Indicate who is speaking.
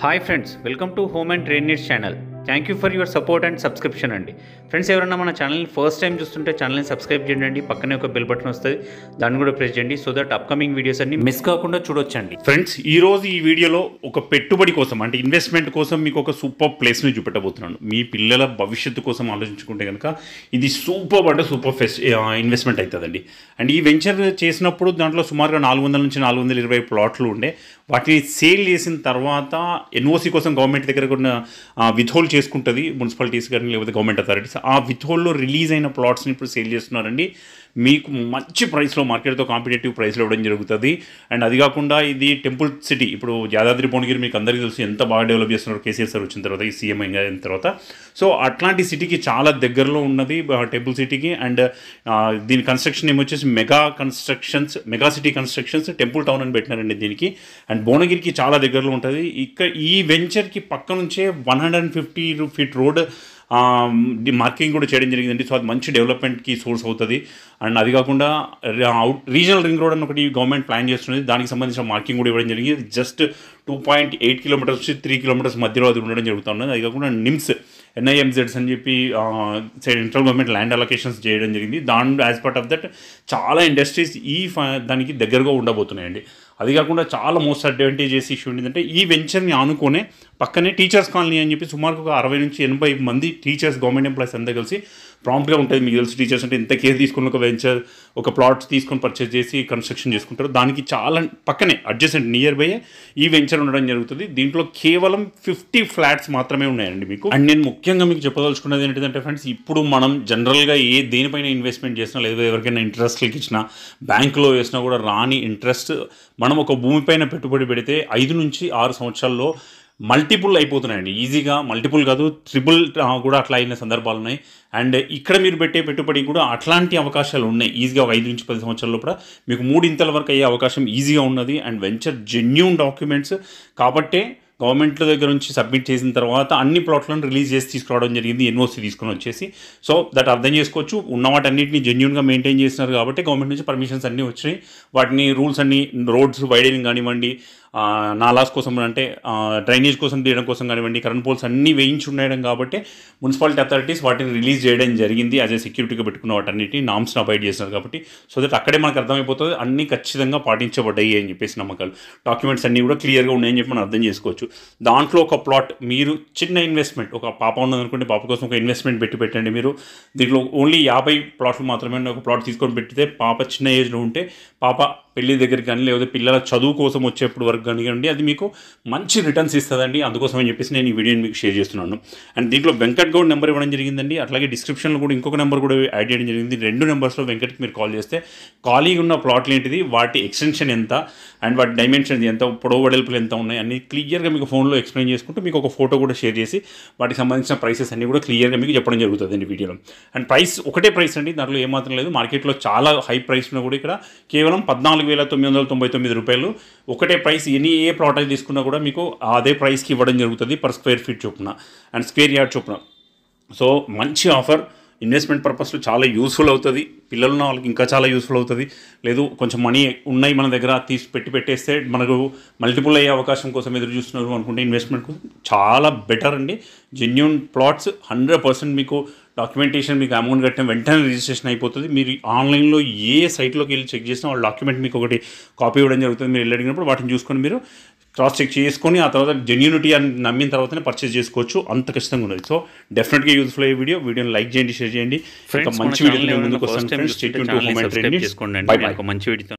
Speaker 1: hi friends welcome to home and train needs channel thank you for your support and subscription అండి friends ఎవరైనా మన ఛానల్ని first time చూస్తుంటే ఛానల్ని subscribe చేయండి పక్కనే ఒక బెల్ బటన్ వస్తుంది దాన్ని కూడా ప్రెస్ చేయండి సో దట్ అప్కమింగ్ వీడియోస్ అన్ని మిస్ కాకుండా చూడొచ్చండి
Speaker 2: ఫ్రెండ్స్ ఈ రోజు ఈ వీడియోలో ఒక పెట్టుబడి కోసం అంటే ఇన్వెస్ట్మెంట్ కోసం మీకు ఒక సూపర్ ప్లేస్ని చూపెట్టబోతున్నాను మీ పిల్లల భవిష్యత్తు కోసం ఆలోచించుకుంటే కనుక ఇది సూపర్ అంటే సూపర్ ఫెస్ట్ ఇన్వెస్ట్మెంట్ అవుతుందండి అండ్ ఈ వెంచర్ చేసినప్పుడు దాంట్లో సుమారుగా నాలుగు వందల నుంచి నాలుగు వందల ఇరవై ప్లాట్లు ఉండే వాటిని సేల్ చేసిన తర్వాత ఎన్ఓసి కోసం గవర్నమెంట్ దగ్గర ఉన్న విత్హోల్డ్ చేసుకుంటుంది మున్సిపాలిటీస్ కానీ లేకపోతే గవర్నమెంట్ అథారిటీస్ ఆ విత్హోల్డ్లో రిలీజ్ అయిన ప్లాట్స్ని ఇప్పుడు సేల్ చేస్తున్నారండి మీకు మంచి ప్రైస్లో మార్కెట్తో కాంపిటేటివ్ ప్రైస్లో ఇవ్వడం జరుగుతుంది అండ్ అది కాకుండా ఇది టెంపుల్ సిటీ ఇప్పుడు యాదాద్రి భువనగిరి మీకు అందరికీ తెలుసు ఎంత బాగా డెవలప్ చేస్తున్నారు కేసీఆర్ సార్ వచ్చిన తర్వాత ఈ సీఎం అయిన తర్వాత సో అట్లాంటి సిటీకి చాలా దగ్గరలో ఉన్నది టెంపుల్ సిటీకి అండ్ దీని కన్స్ట్రక్షన్ ఏమొచ్చేసి mega constructions mega city constructions temple town అని పెట్టినారండి దీనికి అండ్ భువనగిరికి చాలా దగ్గరలో ఉంటుంది ఇక్కడ ఈ వెంచర్కి పక్క నుంచే one hundred and fifty feet road marking కూడా చేయడం జరిగిందండి సో అది మంచి డెవలప్మెంట్కి సోర్స్ అవుతుంది అండ్ అది కాకుండా అవుట్ రీజనల్ రింగ్ రోడ్ అని ఒకటి గవర్నమెంట్ ప్లాన్ చేస్తున్నది దానికి సంబంధించిన మార్కింగ్ కూడా ఇవ్వడం జరిగింది just two point eight kilometres నుంచి త్రీ కిలోమీటర్స్ మధ్యలో అది ఉండడం జరుగుతున్నది అది కాకుండా నిమ్స్ ఎన్ఐఎంజెడ్స్ అని చెప్పి సెంట్రల్ గవర్నమెంట్ ల్యాండ్ అలొకేషన్స్ చేయడం జరిగింది దాని యాజ్ పార్ట్ ఆఫ్ దట్ చాలా ఇండస్ట్రీస్ ఈ దానికి దగ్గరగా ఉండబోతున్నాయండి అది కాకుండా చాలా మోస్ట్ అడ్వాంటేజెస్ ఇష్యూ ఏంటంటే ఈ వెంచర్ని ఆనుకునే పక్కనే టీచర్స్ కాలనీ అని చెప్పి సుమారు ఒక అరవై నుంచి ఎనభై మంది టీచర్స్ గవర్నమెంట్ ఎంప్లాయీస్ అందరూ కలిసి ప్రాంప్ట్గా ఉంటుంది మీకు తెలుసు టీచర్స్ అంటే ఎంత కేర్ తీసుకుని ఒక వెంచర్ ఒక ప్లాట్స్ తీసుకొని పర్చేస్ చేసి కన్స్ట్రక్షన్ చేసుకుంటారు దానికి చాలా పక్కనే అడ్జసెంట్ నియర్ బై ఈ వెంచర్ ఉండడం జరుగుతుంది దీంట్లో కేవలం ఫిఫ్టీ ఫ్లాట్స్ మాత్రమే ఉన్నాయండి మీకు అండ్ నేను ముఖ్యంగా మీకు చెప్పదలుచుకున్నది ఏంటంటే ఫ్రెండ్స్ ఇప్పుడు మనం జనరల్గా ఏ దేనిపైన ఇన్వెస్ట్మెంట్ చేసినా లేదా ఎవరికైనా ఇంట్రెస్ట్లకి ఇచ్చినా బ్యాంకులో వేసినా కూడా రాని ఇంట్రెస్ట్ మనం ఒక భూమిపైన పెట్టుబడి పెడితే ఐదు నుంచి ఆరు సంవత్సరాల్లో మల్టిపుల్ అయిపోతున్నాయండి ఈజీగా మల్టిపుల్ కాదు ట్రిపుల్ కూడా అట్లా అయిన సందర్భాలు ఉన్నాయి అండ్ ఇక్కడ మీరు పెట్టే పెట్టుబడి కూడా అట్లాంటి అవకాశాలు ఉన్నాయి ఈజీగా ఒక ఐదు నుంచి పది సంవత్సరాల లోపల మీకు మూడింతల వరకు అయ్యే అవకాశం ఈజీగా ఉన్నది అండ్ వెంచర్ జెన్యూన్ డాక్యుమెంట్స్ కాబట్టే గవర్నమెంట్ దగ్గర నుంచి సబ్మిట్ చేసిన తర్వాత అన్ని ప్లాట్లను రిలీజ్ చేసి తీసుకురావడం జరిగింది ఎన్ఓసి తీసుకొని వచ్చేసి సో దట్ అర్థం చేసుకోవచ్చు ఉన్న వాటన్నిటిని జెన్యున్గా మెయింటైన్ చేస్తున్నారు కాబట్టి గవర్నమెంట్ నుంచి పర్మిషన్స్ అన్నీ వచ్చినాయి వాటిని రూల్స్ అన్ని రోడ్స్ వైడనింగ్ కానివ్వండి నాలాస్ కోసం అంటే డ్రైనేజ్ కోసం తీయడం కోసం కానివ్వండి కరెంట్ పోల్స్ అన్నీ వేయించి ఉండడం కాబట్టి మున్సిపాలిటీ అథారిటీస్ వాటిని రిలీజ్ చేయడం జరిగింది యాజ్ ఏ సెక్యూరిటీగా పెట్టుకున్న వాటన్నిటి నామ్స్ని అవాయిడ్ చేస్తున్నారు కాబట్టి సో దట్ అక్కడే మనకు అర్థమైపోతుంది అన్నీ ఖచ్చితంగా పాటించబడ్డాయి అని చెప్పేసి నమ్మకాలు డాక్యుమెంట్స్ అన్నీ కూడా క్లియర్గా ఉన్నాయని చెప్పి మనం అర్థం చేసుకోవచ్చు దాంట్లో ఒక ప్లాట్ మీరు చిన్న ఇన్వెస్ట్మెంట్ ఒక పాప ఉన్నదనుకుంటే పాప కోసం ఒక ఇన్వెస్ట్మెంట్ పెట్టి పెట్టండి మీరు దీంట్లో ఓన్లీ యాభై ప్లాట్లు మాత్రమే ఒక ప్లాట్ తీసుకొని పెట్టితే పాప చిన్న ఏజ్లో ఉంటే పాప పెళ్లి దగ్గరికి కానీ లేకపోతే పిల్లల చదువు కోసం వచ్చేప్పుడు వరకు కానివ్వండి అది మీకు మంచి రిటర్న్స్ ఇస్తుందండి అందుకోసం అని చెప్పేసి నేను ఈ వీడియోని మీకు షేర్ చేస్తున్నాను అండ్ దీంట్లో వెంకట్ గౌడ్ నెంబర్ ఇవ్వడం జరిగిందండి అట్లాగే డిస్క్రిప్షన్లో కూడా ఇంకొక నెంబర్ కూడా యాడ్ చేయడం జరిగింది రెండు నెంబర్స్లో వెంకట్కి మీరు కాల్ చేస్తే ఖాళీగా ఉన్న ప్లాట్లు ఏంటిది వాటి ఎక్స్టెన్షన్ ఎంత అండ్ వాటి డైమెన్షన్ ఎంత పొడవు వెడల్పులు ఎంత ఉన్నాయి అన్ని క్లియర్గా మీకు ఫోన్లో ఎక్స్ప్లెయిన్ చేసుకుంటూ మీకు ఒక ఫోటో కూడా షేర్ చేసి వాటికి సంబంధించిన ప్రైసెస్ అన్ని కూడా క్లియర్గా మీకు చెప్పడం జరుగుతుంది అండి వీడియోలో అండ్ ప్రైస్ ఒకటే ప్రైస్ అండి దాంట్లో ఏమాత్రం లేదు మార్కెట్లో చాలా హై ప్రైస్ ఉన్న కూడా ఇక్కడ కేవలం పద్నాలుగు వేల తొమ్మిది వందల తొంభై తొమ్మిది రూపాయలు ఒకటే ప్రైస్ ఎనీ ఏ ప్లాట్ అయితే తీసుకున్నా కూడా మీకు అదే ప్రైస్కి ఇవ్వడం జరుగుతుంది పర్ స్క్వేర్ ఫీట్ చొప్పున అండ్ స్క్వేర్ యార్డ్ చొప్పున సో మంచి ఆఫర్ ఇన్వెస్ట్మెంట్ పర్పస్లో చాలా యూస్ఫుల్ అవుతుంది పిల్లలు ఉన్న వాళ్ళకి ఇంకా చాలా యూస్ఫుల్ అవుతుంది లేదు కొంచెం మనీ ఉన్నాయి మన దగ్గర తీసి పెట్టి పెట్టేస్తే మనకు మల్టిపుల్ అయ్యే అవకాశం కోసం ఎదురు చూస్తున్నారు అనుకుంటే ఇన్వెస్ట్మెంట్ కోసం చాలా బెటర్ అండి జెన్యున్ ప్లాట్స్ హండ్రెడ్ పర్సెంట్ మీకు డాక్యుమెంటేషన్ మీకు అమౌంట్ కట్టిన వెంటనే రిజిస్ట్రేషన్ అయిపోతుంది మీరు ఆన్లైన్లో ఏ సైట్లోకి వెళ్ళి చెక్ చేసినా వాళ్ళ డాక్యుమెంట్ మీకు ఒకటి కాపీ ఇవ్వడం జరుగుతుంది మీరు వెళ్ళి అడిగినప్పుడు వాటిని చూసుకొని మీరు క్రాస్ చెక్ చేసుకొని ఆ తర్వాత జెన్యూనిటీ అని నమ్మిన తర్వాతనే పర్చేస్ చేసుకోవచ్చు అంత ఖచ్చితంగా ఉన్నది సో డెఫినెట్గా యూస్ఫుల్ అయ్యే వీడియో వీడియోని లైక్ చేయండి షేర్ చేయండి
Speaker 1: ఫ్రెండ్స్
Speaker 2: మంచి వీడియో ముందుకు వస్తాను friends state to home and train
Speaker 1: చేసుకోండి
Speaker 2: బై బై
Speaker 1: ఒక మంచి వీడియో